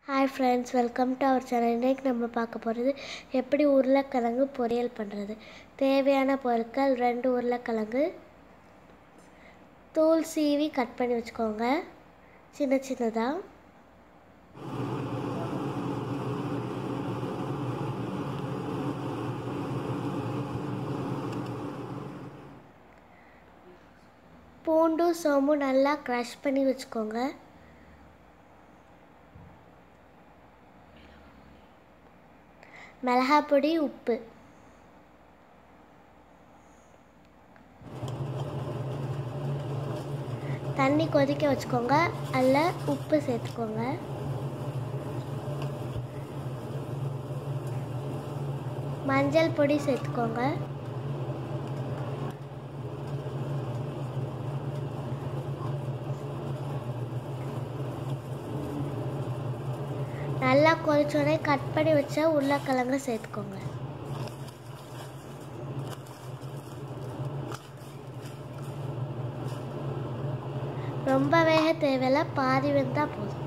hi friends welcome to our channel இன்றைக்கு நம்ம பார்க்க போகிறது எப்படி உருளைக்கிழங்கு பொரியல் பண்ணுறது தேவையான பொருட்கள் ரெண்டு உருளைக்கிழங்கு தூள் சீவி கட் பண்ணி வச்சுக்கோங்க சின்ன சின்னதாக பூண்டு சோம்பு நல்லா க்ரஷ் பண்ணி வச்சுக்கோங்க மிளகாய் பொடி உப்பு தண்ணி கொதிக்க வச்சுக்கோங்க அதில் உப்பு சேர்த்துக்கோங்க மஞ்சள் பொடி சேர்த்துக்கோங்க நல்லா கொதிச்சோடனே கட் பண்ணி வச்ச உருளைக்கிழங்கு சேர்த்துக்கோங்க ரொம்ப வேக தேவையில்ல பாதி வெந்தால் போதும்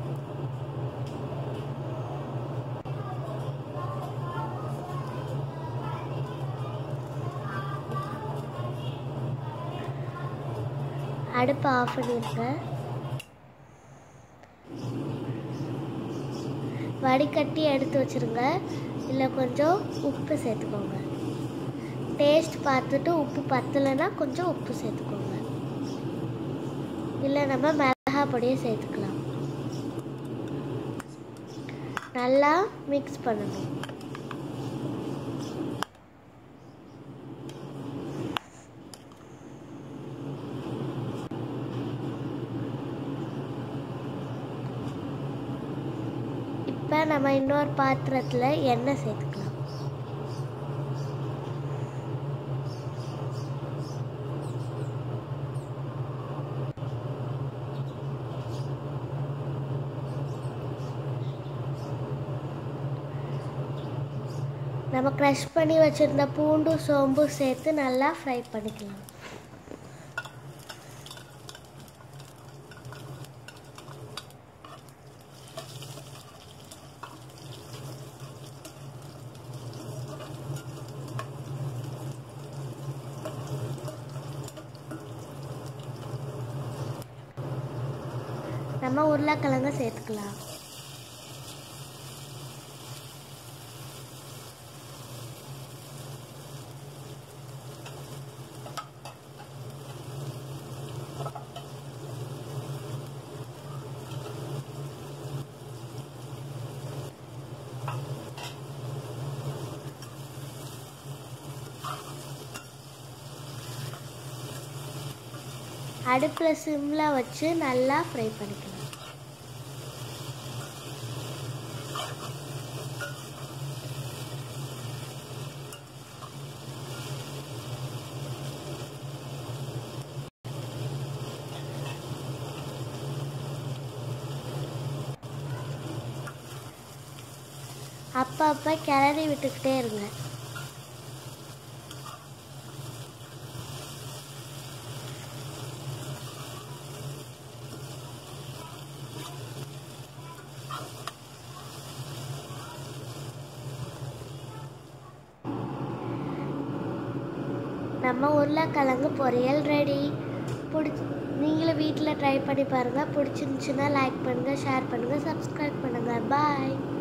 அடுப்பை ஆஃப் பண்ணிடுங்க வடிகட்டி எடுத்து வச்சுருங்க இல்லை கொஞ்சம் உப்பு சேர்த்துக்கோங்க டேஸ்ட் பார்த்துட்டு உப்பு பத்தலைன்னா கொஞ்சம் உப்பு சேர்த்துக்கோங்க இல்லை நம்ம மிளகாய் பொடியை சேர்த்துக்கலாம் நல்லா மிக்ஸ் பண்ணணும் இப்போ நம்ம இன்னொரு பாத்திரத்தில் எண்ணெய் சேர்த்துக்கலாம் நம்ம க்ரஷ் பண்ணி வச்சுருந்த பூண்டு சோம்பு சேர்த்து நல்லா ஃப்ரை பண்ணிக்கலாம் நம்ம உருளைக்கிழங்க சேர்த்துக்கலாம் அடுப்பில் சிம்மில் வச்சு நல்லா ஃப்ரை பண்ணிக்கலாம் அப்போ அப்போ கிளறி விட்டுக்கிட்டே இருங்க நம்ம உருளைக்கிழங்கு பொரியல் ரெடி பிடிச்சி நீங்களும் வீட்டில் ட்ரை பண்ணி பாருங்கள் பிடிச்சிருந்துச்சுன்னா லைக் பண்ணுங்கள் ஷேர் பண்ணுங்கள் சப்ஸ்கிரைப் பண்ணுங்கள் பாய்